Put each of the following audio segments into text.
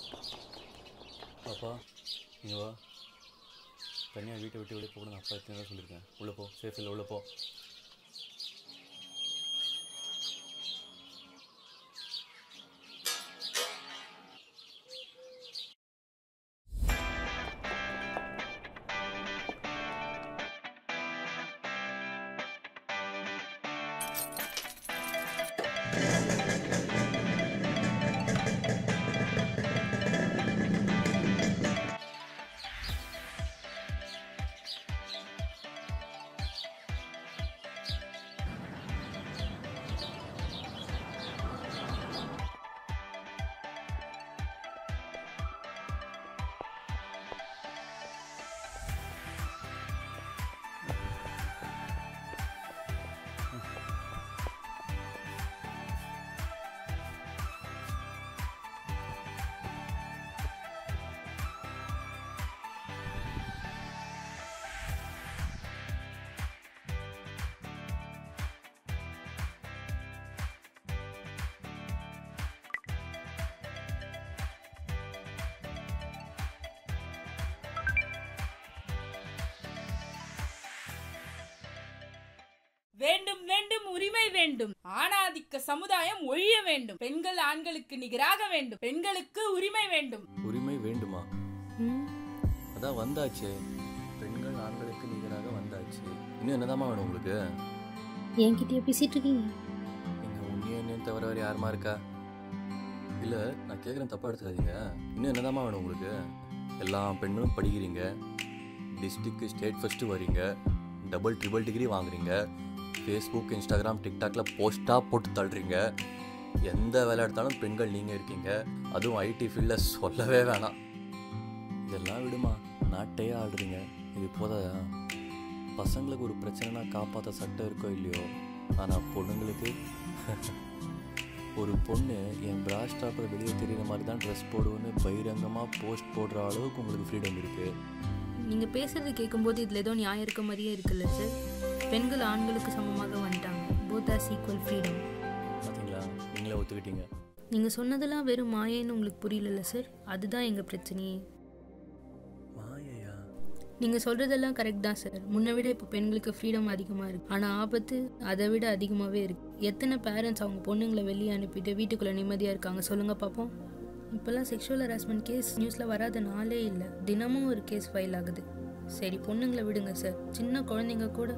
பாப்பா இங்கே வா தனியாக வீட்டை விட்டு வெளியே போகணும் அப்பா எத்தனை தான் சொல்லியிருக்கேன் உள்ளே போ சேஃப் இல்லை உள்ளே போ வேண்டும் வேண்டும் உரிமை வேண்டும் ஆணாதிக்க சமுதாயம் ஒழிய வேண்டும் பெண்கள் ஆண்களுக்கு நிகராக வேண்டும் பெண்களுக்கு உரிமை வேண்டும் உரிமை வேண்டுமா அதான் வந்தாச்சு பெண்கள் ஆண்களுக்கு நிகராக வந்தாச்சு இன்னும் என்னதாம்மா வேணும் உங்களுக்கு என்கிட்டயே பேசிட்டு இருக்கீங்க இங்கே உன்னையும் என்னையும் தவிர வேறு யாருமா இருக்கா இல்லை நான் கேட்குறேன் தப்பாக எடுத்துக்காதீங்க இன்னும் என்னதாம்மா வேணும் உங்களுக்கு எல்லா பெண்களும் படிக்கிறீங்க டிஸ்ட்ரிக்ட் ஸ்டேட் ஃபஸ்ட்டு வரீங்க டபுள் ட்ரிபிள் டிகிரி வாங்குறீங்க ஃபேஸ்புக் இன்ஸ்டாகிராம் டிக்டாக்ல போஸ்ட்டாக போட்டு தள்ளுறீங்க எந்த வேலை எடுத்தாலும் பெண்கள் நீங்கள் இருக்கீங்க அதுவும் ஐடி ஃபீல்டில் சொல்லவே வேணாம் இதெல்லாம் விடுமா நாட்டையே ஆடுறீங்க இது போதாதா பசங்களுக்கு ஒரு பிரச்சனைனா காப்பாற்ற சட்டம் இருக்கோ இல்லையோ ஆனால் பொண்ணுங்களுக்கு ஒரு பொண்ணு என் பிரா ஸ்டாப்பில் வெளியே தெரியுற மாதிரி தான் ட்ரெஸ் போடுவேன்னு பகிரங்கமாக போஸ்ட் போடுற அளவுக்கு உங்களுக்கு ஃப்ரீடம் இருக்குது நீங்க பேசுறது கேட்கும்போது இதுல ஏதோ நியாயம் இருக்க மாதிரியே இருக்குல்ல சார் பெண்கள் ஆண்களுக்கு சமமாக வந்துட்டாங்க போத் ஆஸ் ஈக்குவல் ஃப்ரீடம் பார்த்தீங்களா நீங்களே ஒத்துக்கிட்டீங்க நீங்க சொன்னதெல்லாம் வெறும் மாயன்னு உங்களுக்கு புரியலல்ல சார் அதுதான் எங்க பிரச்சனையே மாயையா நீங்க சொல்றதெல்லாம் கரெக்ட் தான் சார் முன்ன விட இப்போ பெண்களுக்கு ஃப்ரீடம் அதிகமா இருக்கு ஆனா ஆபத்து அதை விட அதிகமாவே இருக்கு எத்தனை பேரண்ட்ஸ் அவங்க பொண்ணுங்களை வெளியே அனுப்பிட்டு வீட்டுக்குள்ள நிம்மதியா இருக்காங்க சொல்லுங்க பார்ப்போம் இப்போல்லாம் செக்ஷுவல் ஹராஸ்மெண்ட் கேஸ் நியூஸ்ல வராத நாளே இல்லை தினமும் ஒரு கேஸ் ஃபைல் ஆகுது சரி பொண்ணுங்களை விடுங்க சார் சின்ன குழந்தைங்க கூட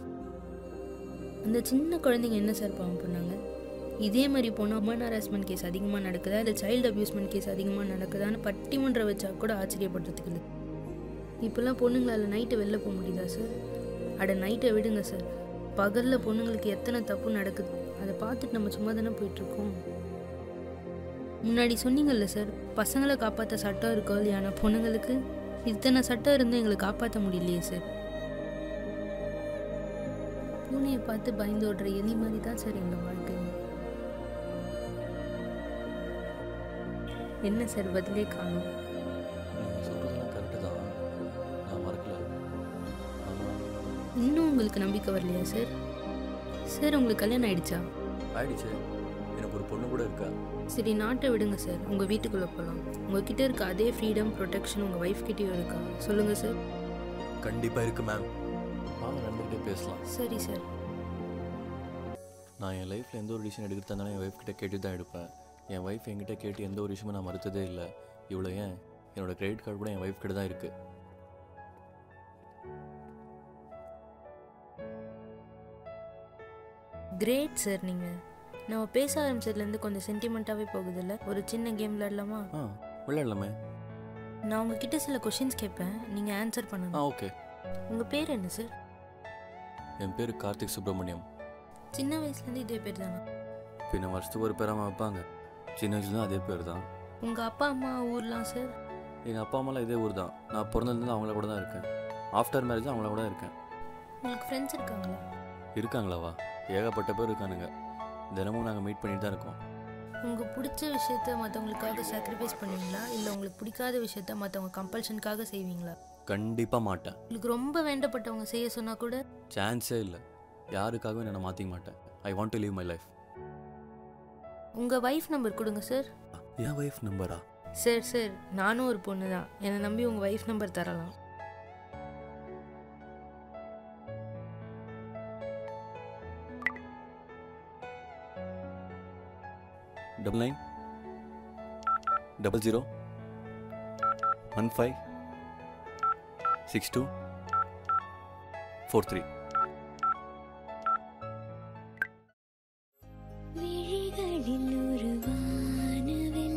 அந்த சின்ன குழந்தைங்க என்ன சார் பாவம் பண்ணாங்க இதே மாதிரி போனால் உமன் ஹராஸ்மெண்ட் கேஸ் அதிகமாக நடக்குதா இல்லை சைல்டு அபியூஸ்மெண்ட் கேஸ் அதிகமாக நடக்குதான்னு பட்டிமன்றம் வச்சா கூட ஆச்சரியப்படுறதுக்கு இல்லை இப்போல்லாம் பொண்ணுங்களால் நைட்டு வெளில போக முடியுதா சார் அட நைட்டை விடுங்க சார் பகலில் பொண்ணுங்களுக்கு எத்தனை தப்பு நடக்குது அதை பார்த்துட்டு நம்ம சும்மா தானே போயிட்டுருக்கோம் முன்னாடி சொன்னீங்கல்ல சார் பசங்களை காப்பாற்ற சட்டம் இருக்கோ இல்லையா பொண்ணுங்களுக்கு இத்தனை சட்டம் இருந்தும் எங்களை காப்பாற்ற முடியலையே சார் பூனையை பார்த்து பயந்து ஓடுற எலி மாதிரி தான் சார் எங்கள் வாழ்க்கை என்ன சார் பதிலே காணும் நீங்கள் சொல்கிறதெல்லாம் கரெக்டு தான் நான் மறக்கல ஆனால் இன்னும் உங்களுக்கு நம்பிக்கை வரலையா சார் சார் உங்களுக்கு கல்யாணம் ஆயிடுச்சா ஆயிடுச்சு எனக்கு ஒரு பொண்ணு கூட இருக்கா சரி நாட்டை விடுங்க சார் உங்கள் வீட்டுக்குள்ளே போகலாம் உங்ககிட்ட இருக்க அதே ஃப்ரீடம் ப்ரொடெக்ஷன் உங்கள் ஒய்ஃப் கிட்டேயும் இருக்கா சொல்லுங்கள் சார் கண்டிப்பாக இருக்குது மேம் வாங்க நண்பர்கிட்ட பேசலாம் சரி சார் நான் என் லைஃப்பில் எந்த ஒரு டிசிஷன் எடுக்கிறதா இருந்தாலும் என் ஒய்ஃப் கிட்ட கேட்டு தான் எடுப்பேன் என் ஒய்ஃப் என்கிட்ட கேட்டு எந்த ஒரு விஷயமும் நான் மறுத்ததே இல்லை இவ்வளோ ஏன் என்னோட கிரெடிட் கார்டு கூட என் ஒய்ஃப் கிட்ட தான் இருக்குது கிரேட் சார் நீங்கள் நம்ம பேச ஆரம்பிச்சதுலேருந்து கொஞ்சம் சென்டிமெண்ட்டாகவே போகுதுல்ல ஒரு சின்ன கேம் விளையாடலாமா ஆ விளையாடலாமே நான் உங்ககிட்ட சில கொஷின்ஸ் கேட்பேன் நீங்கள் ஆன்சர் ஆ பண்ணணும் ஓகே உங்கள் பேர் என்ன சார் என் பேர் கார்த்திக் சுப்ரமணியம் சின்ன வயசுலேருந்து இதே பேர் தானா பின்ன வருஷத்துக்கு ஒரு பேராமல் வைப்பாங்க சின்ன வயசுலேருந்து அதே பேர் தான் உங்கள் அப்பா அம்மா ஊர்லாம் சார் எங்கள் அப்பா அம்மாலாம் இதே ஊர் தான் நான் பிறந்ததுலேருந்து அவங்கள கூட தான் இருக்கேன் ஆஃப்டர் மேரேஜ் அவங்கள கூட தான் இருக்கேன் உங்களுக்கு ஃப்ரெண்ட்ஸ் இருக்காங்களா இருக்காங்களாவா ஏகப்பட்ட பேர் இருக்கானுங்க தினமும் நாங்கள் மீட் பண்ணிட்டு தான் இருக்கோம் உங்களுக்கு பிடிச்ச விஷயத்த மற்றவங்களுக்காக சாக்ரிஃபைஸ் பண்ணுவீங்களா இல்லை உங்களுக்கு பிடிக்காத விஷயத்த மற்றவங்க கம்பல்ஷனுக்காக செய்வீங்களா கண்டிப்பாக மாட்டேன் உங்களுக்கு ரொம்ப வேண்டப்பட்டவங்க செய்ய சொன்னால் கூட சான்ஸே இல்லை யாருக்காகவும் நான் மாற்றிக்க மாட்டேன் I want to leave my life உங்கள் ஒய்ஃப் நம்பர் கொடுங்க சார் என் ஒய்ஃப் நம்பரா சார் சார் நானும் ஒரு பொண்ணு தான் என்னை நம்பி உங்கள் ஒய்ஃப் நம்பர் தரலாம் double nine double zero one five six two four three விழிகளில் ஒரு வானவில்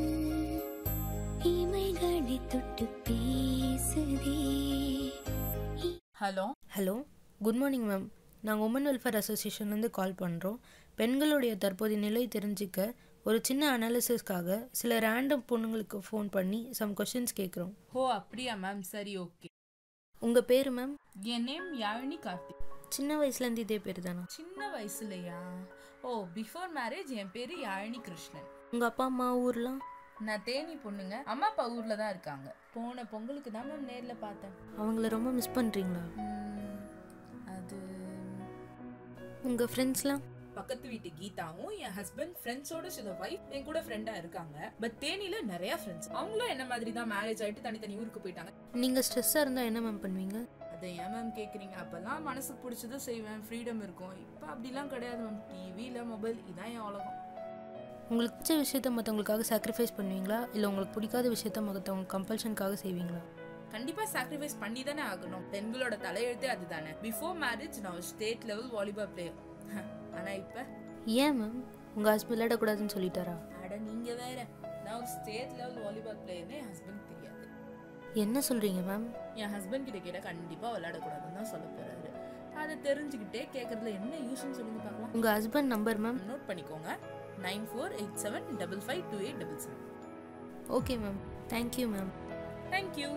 இமைகளை தொட்டு பேசுதே hello hello good morning ma'am நாங்கள் உமன் வெல்ஃபேர் அசோசியேஷன்லேருந்து கால் பண்ணுறோம் பெண்களுடைய தற்போதைய நிலை தெரிஞ்சுக்க ஒரு சின்ன அனாலிசிஸ்க்காக சில ரேண்டம் பொண்ணுங்களுக்கு ஃபோன் பண்ணி சம் கொஷின்ஸ் கேட்குறோம் ஓ அப்படியா மேம் சரி ஓகே உங்கள் பேர் மேம் என் நேம் யாழினி கார்த்திக் சின்ன வயசுலேருந்து இதே பேர் தானா சின்ன வயசுலயா ஓ பிஃபோர் மேரேஜ் என் பேரு யாழினி கிருஷ்ணன் உங்கள் அப்பா அம்மா ஊர்லாம் நான் தேனி பொண்ணுங்க அம்மா அப்பா ஊர்ல தான் இருக்காங்க போன பொங்கலுக்கு தான் மேம் நேர்ல பார்த்தேன் அவங்கள ரொம்ப மிஸ் பண்ணுறீங்களா ம், அது உங்கள் ஃப்ரெண்ட்ஸ்லாம் பக்கத்து வீட்டு கீதாவும் என் ஹஸ்பண்ட் ஃப்ரெண்ட்ஸோட சில வைஃப் என் கூட ஃப்ரெண்டா இருக்காங்க பட் தேனில நிறைய ஃப்ரெண்ட்ஸ் அவங்களும் என்ன மாதிரி தான் மேரேஜ் ஆயிட்டு தனித்தனி ஊருக்கு போயிட்டாங்க நீங்கள் ஸ்ட்ரெஸ்ஸாக இருந்தால் என்ன மேம் பண்ணுவீங்க அதை ஏன் மேம் கேக்குறீங்க அப்பெல்லாம் மனசுக்கு பிடிச்சதை செய்வேன் ஃப்ரீடம் இருக்கும் இப்போ அப்படிலாம் கிடையாது மேம் டிவியில் மொபைல் இதான் என் உலகம் உங்களுக்கு பிடிச்ச விஷயத்த மற்றவங்களுக்காக சாக்ரிஃபைஸ் பண்ணுவீங்களா இல்லை உங்களுக்கு பிடிக்காத விஷயத்த மற்றவங்க கம்பல்ஷனுக்காக செய்வீங்களா கண்டிப்பா சாக்ரிஃபைஸ் பண்ணி தானே ஆகணும் பெண்களோட தலையெழுத்தே அதுதானே பிஃபோர் மேரேஜ் நான் ஸ்டேட் லெவல் வாலிபால் பிளேயர் ஆனா இப்ப ஏன் மேம் உங்கள் ஹஸ்பண்ட் விளையாடக்கூடாதுன்னு சொல்லிட்டாரா அட நீங்க வேற நான் ஒரு ஸ்டேட் லெவல் வாலிபால் பிளேயர்னு என் ஹஸ்பண்ட் தெரியாது என்ன சொல்கிறீங்க மேம் என் ஹஸ்பண்ட் கிட்ட கேட்டா கண்டிப்பா விளையாடக்கூடாதுன்னு தான் சொல்ல போறாரு அதை தெரிஞ்சுக்கிட்டே கேட்கறதுல என்ன யூஸ்னு சொல்லுங்க பார்க்கலாம் உங்கள் ஹஸ்பண்ட் நம்பர் மேம் நோட் பண்ணிக்கோங்க nine four eight seven double five two eight double seven okay ma'am thank you ma'am thank you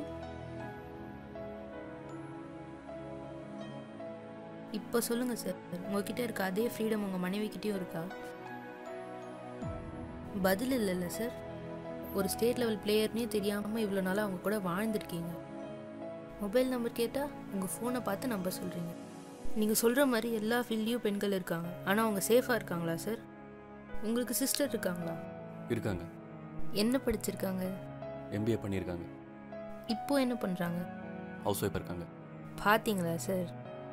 இப்போ சொல்லுங்கள் சார் உங்ககிட்ட இருக்க அதே ஃப்ரீடம் உங்கள் மனைவிக்கிட்டேயும் இருக்கா பதில் இல்லைல்ல சார் ஒரு ஸ்டேட் லெவல் பிளேயர்னே தெரியாமல் இவ்வளோ நாளாக அவங்க கூட வாழ்ந்துருக்கீங்க மொபைல் நம்பர் கேட்டால் உங்கள் ஃபோனை பார்த்து நம்பர் சொல்கிறீங்க நீங்கள் சொல்கிற மாதிரி எல்லா ஃபீல்ட்லேயும் பெண்கள் இருக்காங்க ஆனால் அவங்க சேஃபாக இருக்காங்களா சார் உங்களுக்கு சிஸ்டர் இருக்காங்களா இருக்காங்க என்ன படிச்சிருக்காங்க எம்பிஏ பண்ணியிருக்காங்க இப்போ என்ன பண்ணுறாங்க ஹவுஸ் ஒய்ஃப் இருக்காங்க பார்த்தீங்களா சார்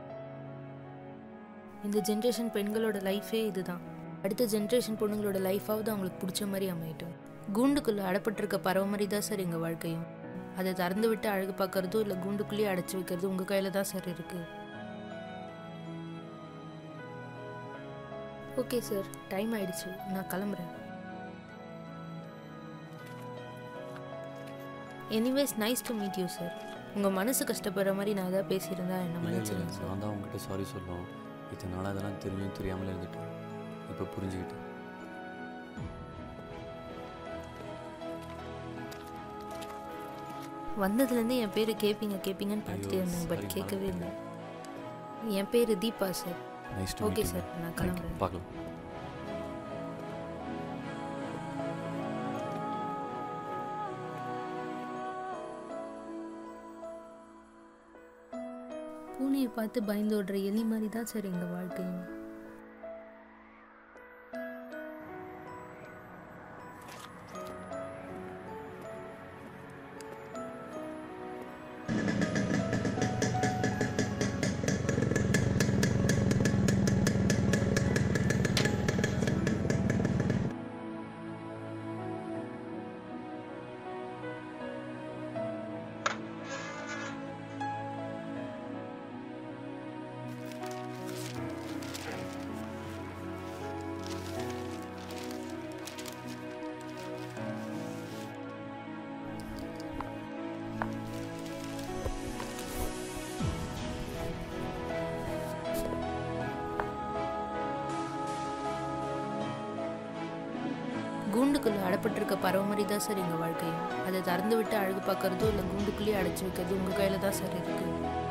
இந்த ஜென்ரேஷன் பெண்களோட லைஃபே இதுதான் அடுத்த ஜென்ரேஷன் பொண்ணுங்களோட லைஃபாவது அவங்களுக்கு பிடிச்ச மாதிரி அமையட்டும் கூண்டுக்குள்ளே அடப்பட்டிருக்க பறவை மாதிரி தான் சார் எங்கள் வாழ்க்கையும் அதை திறந்து விட்டு அழகு பார்க்கறதோ இல்லை கூண்டுக்குள்ளேயே அடைச்சி வைக்கிறதோ உங்கள் கையில் தான் சார் இருக்கு ஓகே சார் டைம் ஆயிடுச்சு நான் கிளம்புறேன் anyways nice to meet you sir உங்கள் மனசு கஷ்டப்படுற மாதிரி நான் ஏதாவது பேசியிருந்தா என்ன இல்லை இல்லை மன்னிச்சிருங்க சார் நான் தான் உங்ககிட்ட சாரி சொல்லணும் இத்தனை நாளாக அதெல்லாம் தெரிஞ்சும் தெரியாமலே இருந்துட்டேன் இப்போ புரிஞ்சுக்கிட்டேன் வந்ததுலேருந்து என் பேர் கேட்பீங்க கேட்பீங்கன்னு பார்த்துட்டே ஐயோ, இருந்தேன் பட் sorry, கேட்கவே இல்லை என் பேர் Deepa sir nice okay sir நான் கிளம்புறேன் பார்க்கலாம் பூனையை பார்த்து பயந்து ஓடுற எலி மாதிரி தான் சார் எங்கள் வாழ்க்கையும் கூண்டுக்குள்ளே அடப்பட்டிருக்க பறவை மாதிரி தான் சார் எங்கள் வாழ்க்கையும் அதை திறந்து விட்டு அழகு பார்க்கறதோ இல்லை கூண்டுக்குள்ளேயே அடைச்சி வைக்கிறதோ உங்கள் கையில் தான் சார் இருக்குது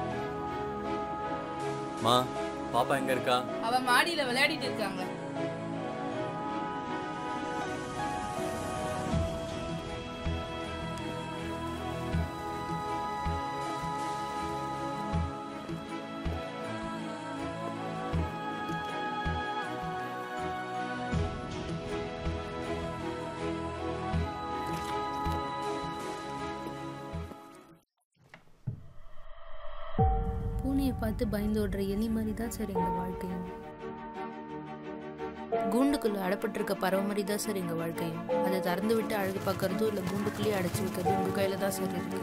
மா பாப்பா எங்கே இருக்கா அவ மாடியில விளையாடிட்டு இருக்காங்க பூனையை பார்த்து பயந்து ஓடுற எலி மாதிரி தான் சார் எங்கள் வாழ்க்கையும் கூண்டுக்குள்ள அடப்பட்டிருக்க பறவை மாதிரி தான் சார் எங்கள் வாழ்க்கையும் அதை திறந்து விட்டு அழகு பார்க்கறதோ இல்லை கூண்டுக்குள்ளேயே அடைச்சி வைக்கிறதோ உங்கள் கையில் தான் சார் இருக்கு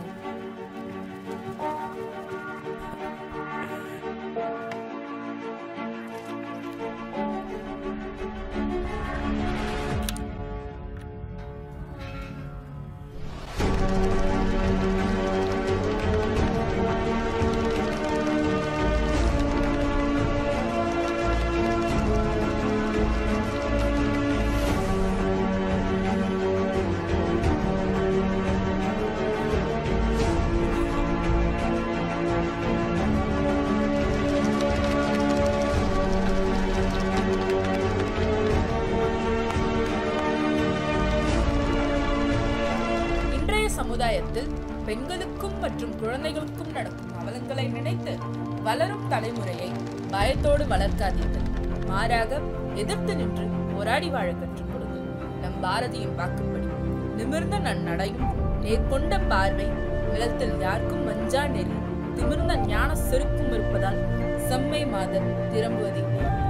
இன்றைய சமுதாயத்தில் பெண்களுக்கும் மற்றும் குழந்தைகளுக்கும் நடக்கும் அவலங்களை நினைத்து வளரும் தலைமுறையை பயத்தோடு வளர்க்காதீர்கள் மாறாக எதிர்த்து நின்று போராடி வாழ கற்றுக் கொடுங்கள் நம் பாரதியின் வாக்குப்படி நிமிர்ந்த நன்னடையும் நேர்கொண்ட பார்வை நிலத்தில் யாருக்கும் மஞ்சா நெறி திமிர்ந்த ஞான செருக்கும் இருப்பதால் செம்மை மாதர் திரும்புவதில்லை